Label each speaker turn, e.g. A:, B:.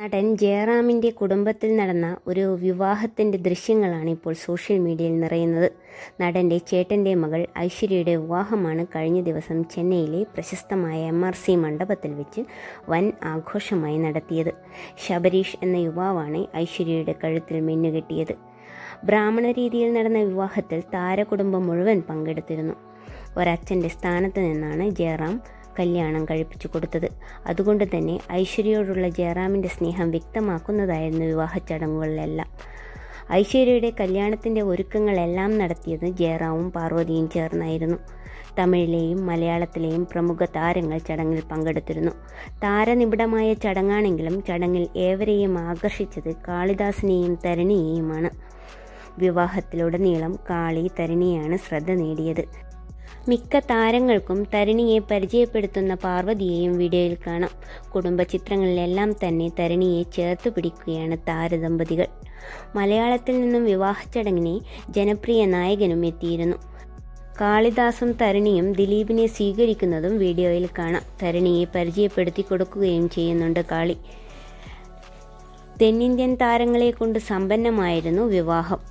A: നടൻ ജയറാമിൻ്റെ കുടുംബത്തിൽ നടന്ന ഒരു വിവാഹത്തിൻ്റെ ദൃശ്യങ്ങളാണ് ഇപ്പോൾ സോഷ്യൽ മീഡിയയിൽ നിറയുന്നത് നടൻ്റെ ചേട്ടൻ്റെ മകൾ ഐശ്വര്യയുടെ വിവാഹമാണ് കഴിഞ്ഞ ദിവസം ചെന്നൈയിലെ പ്രശസ്തമായ എം ആർ സി മണ്ഡപത്തിൽ വെച്ച് വൻ ആഘോഷമായി നടത്തിയത് ശബരീഷ് എന്ന യുവാവാണ് ഐശ്വര്യയുടെ കഴുത്തിൽ മിന്നുകെട്ടിയത് ബ്രാഹ്മണ രീതിയിൽ നടന്ന വിവാഹത്തിൽ താരകുടുംബം മുഴുവൻ പങ്കെടുത്തിരുന്നു ഒരച്ഛൻ്റെ സ്ഥാനത്ത് നിന്നാണ് ജയറാം കല്യാണം കഴിപ്പിച്ചു കൊടുത്തത് അതുകൊണ്ട് തന്നെ ഐശ്വര്യയോടുള്ള ജയറാമിൻ്റെ സ്നേഹം വ്യക്തമാക്കുന്നതായിരുന്നു വിവാഹ ചടങ്ങുകളിലെല്ലാം ഐശ്വര്യയുടെ കല്യാണത്തിൻ്റെ ഒരുക്കങ്ങളെല്ലാം നടത്തിയത് ജയറാമും പാർവതിയും ചേർന്നായിരുന്നു തമിഴിലെയും മലയാളത്തിലെയും പ്രമുഖ താരങ്ങൾ ചടങ്ങിൽ പങ്കെടുത്തിരുന്നു താരനിബിഡമായ ചടങ്ങാണെങ്കിലും ചടങ്ങിൽ ഏവരെയും ആകർഷിച്ചത് കാളിദാസിനെയും തരണിയെയുമാണ് വിവാഹത്തിലുടനീളം കാളി തരണിയാണ് ശ്രദ്ധ നേടിയത് മിക്ക താരങ്ങൾക്കും തരണിയെ പരിചയപ്പെടുത്തുന്ന പാർവതിയെയും വീഡിയോയിൽ കാണാം കുടുംബ ചിത്രങ്ങളിലെല്ലാം തന്നെ തരണിയെ ചേർത്ത് പിടിക്കുകയാണ് താരദമ്പതികൾ മലയാളത്തിൽ നിന്നും വിവാഹ ചടങ്ങിനെ ജനപ്രിയ നായകനും എത്തിയിരുന്നു കാളിദാസും തരണിയും ദിലീപിനെ സ്വീകരിക്കുന്നതും വീഡിയോയിൽ കാണാം തരണിയെ പരിചയപ്പെടുത്തി കൊടുക്കുകയും ചെയ്യുന്നുണ്ട് കാളി തെന്നിന്ത്യൻ താരങ്ങളെ കൊണ്ട് സമ്പന്നമായിരുന്നു വിവാഹം